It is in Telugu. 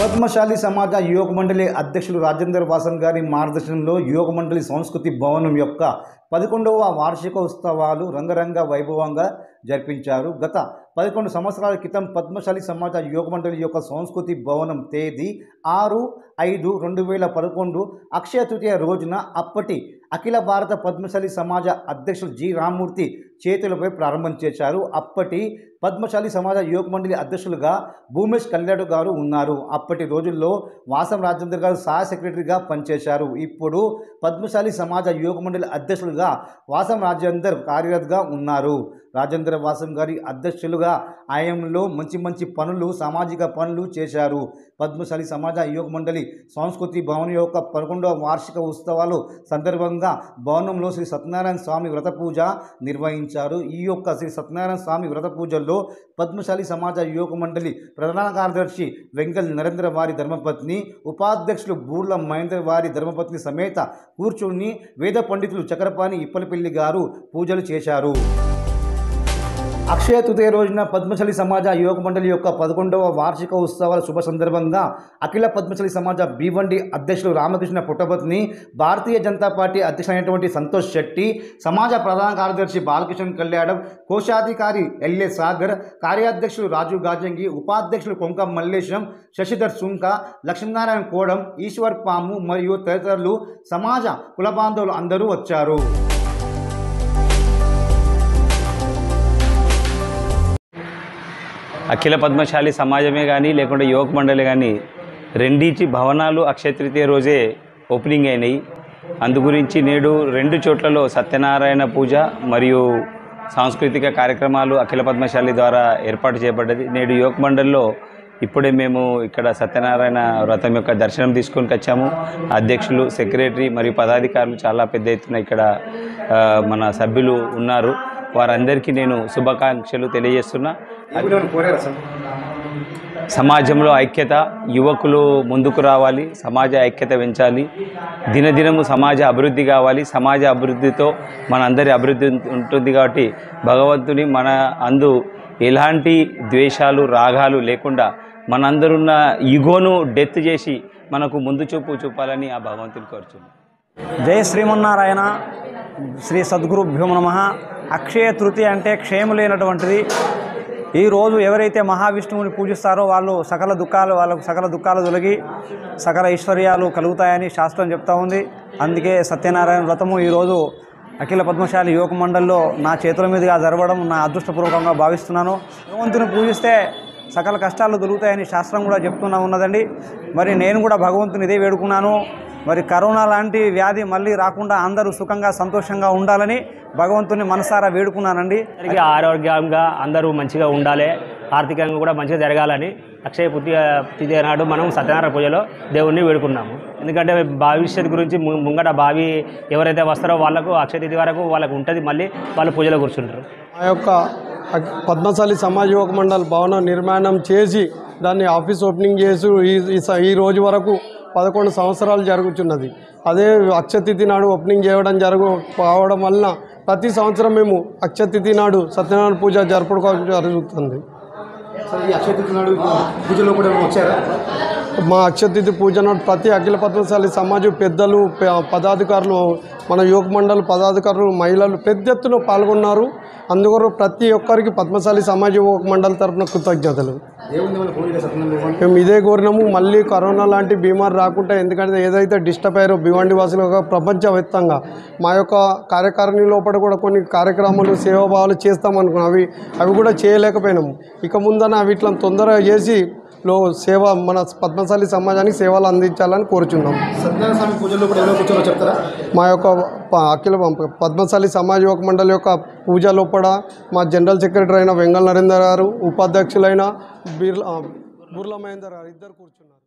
పద్మశాలి సమాజ యువక మండలి అధ్యక్షులు రాజేందర్ వాసన్ గారి మార్గదర్శనంలో యువక మండలి సంస్కృతి భవనం యొక్క పదకొండవ వార్షిక ఉత్సవాలు రంగరంగ వైభవంగా జరిపించారు గత పదకొండు సంవత్సరాల క్రితం పద్మశాలి సమాజ యువక మండలి యొక్క సంస్కృతి భవనం తేదీ ఆరు ఐదు రెండు వేల పదకొండు అక్షయ తృతీయ రోజున అప్పటి అఖిల భారత పద్మశాలి సమాజ అధ్యక్షులు జి రామ్మూర్తి చేతులపై ప్రారంభం చేశారు అప్పటి పద్మశాలి సమాజ యువక మండలి అధ్యక్షులుగా భూమేష్ కళ్యాణ్ గారు ఉన్నారు అప్పటి రోజుల్లో వాసం రాజేందర్ గారు సహాయ సెక్రటరీగా పనిచేశారు ఇప్పుడు పద్మశాలి సమాజ యువక మండలి అధ్యక్షులుగా వాసం రాజేందర్ కార్యరత్గా ఉన్నారు రాజేంద్ర వాసం గారి అధ్యక్షులుగా ఆయంలో మంచి మంచి పనులు సామాజిక పనులు చేశారు పద్మశాలి సమాజ యువక మండలి సంస్కృతి భవన్ యొక్క పదకొండవ వార్షిక ఉత్సవాలు సందర్భంగా భవనంలో శ్రీ సత్యనారాయణ స్వామి వ్రత పూజ నిర్వహించారు ఈ యొక్క శ్రీ సత్యనారాయణ స్వామి వ్రత పూజల్లో పద్మశాలి సమాజ యువక మండలి ప్రధాన కార్యదర్శి వెంకల్ నరేంద్ర వారి ధర్మపత్ని ఉపాధ్యక్షులు బూర్ల మహేంద్ర వారి ధర్మపత్ని సమేత కూర్చుని వేద పండితులు చక్రపాణి ఇప్పలపల్లి గారు పూజలు చేశారు అక్షయ తృతీయ రోజున పద్మశాలి సమాజ యువక మండలి యొక్క పదకొండవ వార్షిక ఉత్సవాల శుభ సందర్భంగా అఖిల పద్మశాలి సమాజ బీవండి అధ్యక్షులు రామకృష్ణ పుట్టపత్ని భారతీయ జనతా పార్టీ అధ్యక్షులైనటువంటి సంతోష్ శెట్టి సమాజ ప్రధాన కార్యదర్శి బాలకృష్ణ కళ్యాణం కోశాధికారి ఎల్ఏ సాగర్ కార్యాధ్యక్షులు రాజు గాజంగి ఉపాధ్యక్షులు కొంక మల్లేశం శశిధర్ సుంక లక్ష్మీనారాయణ కోడం ఈశ్వర్ పాము మరియు తదితరులు సమాజ కుల బాంధవులు అందరూ వచ్చారు అఖిల పద్మశాలి సమాజమే కానీ లేకుంటే యువక మండలి కానీ రెండింటి భవనాలు అక్షయ తృతీయ రోజే ఓపెనింగ్ అయినాయి అందు గురించి నేడు రెండు చోట్లలో సత్యనారాయణ పూజ మరియు సాంస్కృతిక కార్యక్రమాలు అఖిల పద్మశాలి ద్వారా ఏర్పాటు చేయబడ్డది నేడు యువక మండలిలో ఇప్పుడే మేము ఇక్కడ సత్యనారాయణ వ్రతం యొక్క దర్శనం తీసుకొని వచ్చాము అధ్యక్షులు సెక్రటరీ మరియు పదాధికారులు చాలా పెద్ద ఎత్తున ఇక్కడ ఆ, మన సభ్యులు ఉన్నారు వారందరికీ నేను శుభాకాంక్షలు తెలియజేస్తున్నా సమాజంలో ఐక్యత యువకులు ముందుకు రావాలి సమాజ ఐక్యత పెంచాలి దినదినము సమాజ అభివృద్ధి కావాలి సమాజ అభివృద్ధితో మన అందరి అభివృద్ధి ఉంటుంది కాబట్టి భగవంతుని మన అందు ఎలాంటి ద్వేషాలు రాగాలు లేకుండా మనందరున్న ఈగోను డెత్ చేసి మనకు ముందు చూపు చూపాలని ఆ భగవంతుని కోరుచున్నాను జయ శ్రీమన్నారాయణ శ్రీ సద్గురుభ్యో నమ అక్షయ తృతీయ అంటే క్షేమ లేనటువంటిది ఈరోజు ఎవరైతే మహావిష్ణువుని పూజిస్తారో వాళ్ళు సకల దుఃఖాలు వాళ్ళకు సకల దుఃఖాలు తొలగి సకల ఐశ్వర్యాలు కలుగుతాయని శాస్త్రం చెప్తా ఉంది అందుకే సత్యనారాయణ వ్రతము ఈరోజు అఖిల పద్మశాలి యువక మండలిలో నా చేతుల మీదుగా జరగడం నా అదృష్టపూర్వకంగా భావిస్తున్నాను భగవంతుని పూజిస్తే సకల కష్టాలు దొరుకుతాయని శాస్త్రం కూడా చెప్తున్నా ఉన్నదండి మరి నేను కూడా భగవంతుని ఇదే వేడుకున్నాను మరి కరోనా లాంటి వ్యాధి మళ్ళీ రాకుండా అందరూ సుఖంగా సంతోషంగా ఉండాలని భగవంతుని మనసారా వేడుకున్నానండి అందరికీ ఆరోగ్యంగా అందరూ మంచిగా ఉండాలి ఆర్థికంగా కూడా మంచిగా జరగాలని అక్షయ పుట్టి తిథి నాడు మనం సత్యనారాయణ పూజలో దేవుణ్ణి వేడుకున్నాము ఎందుకంటే భవిష్యత్తు గురించి ము- ముంగట భావి ఎవరైతే వస్తారో వాళ్ళకు అక్షయ తిథి వరకు వాళ్ళకు ఉంటుంది మళ్ళీ వాళ్ళు పూజలో కూర్చుంటారు ఆ యొక్క అక్- పద్మశాలి సమాజ యువక మండల్ భవనం నిర్మాణం చేసి దాన్ని ఆఫీస్ ఓపెనింగ్ చేసి ఈ ఈ స- ఈ రోజు వరకు పదకొండు సంవత్సరాలు జరుగుతున్నది అదే అక్షతిథి నాడు ఓపెనింగ్ చేయడం జరుగు కావడం వలన ప్రతి సంవత్సరం మేము అక్షతిథి నాడు సత్యనారాయణ పూజ జరుపుకోవడం జరుగుతుంది ఈ అక్షయ తృతీయ నాడు పూజలో కూడా వచ్చారా మా అక్షతిథి పూజ నాడు ప్రతి అఖిల పద్మశాలి సమాజం పెద్దలు ప- పదాధికారులు మన యువక మండలి పదాధికారులు మహిళలు పెద్ద ఎత్తున పాల్గొన్నారు అందుకొరకు ప్రతి ఒక్కరికి పద్మశాలి సమాజ యువక మండలి తరపున కృతజ్ఞతలు దేవుని వల్ల పూజ సత్యనారాయణ మేము ఇదే కోరినాము మళ్ళీ కరోనా లాంటి బీమారు రాకుండా ఎందుకంటే ఏదైతే డిస్టర్బ్ అయ్యారో భివండి వాసులుగా ప్రపంచవ్యాప్తంగా మా యొక్క కార్యకారిణి లోపల కూడా కొన్ని కార్యక్రమాలు సేవాభావాలు చేస్తామనుకున్నాం అవి అవి కూడా చేయలేకపోయినాము ఇక ముందన వీటిని తొందరగా చేసి లో సేవ మన పద్మశాలి సమాజానికి సేవలు అందించాలని కోరుచున్నాం సత్యనారాయణ స్వామి పూజల్లో కూడా ఎవరో కూర్చోరో చెప్తారా మా యొక్క ప- అఖిల పద్మశాలి సమాజ యువక మండలి యొక్క పూజ లోపల మా జనరల్ సెక్రటరీ అయిన వెంగళ నరేందర్ గారు ఉపాధ్యక్షులైన బీర్ల బుర్ల మహేందర్ గారు ఇద్దరు కూర్చున్నారు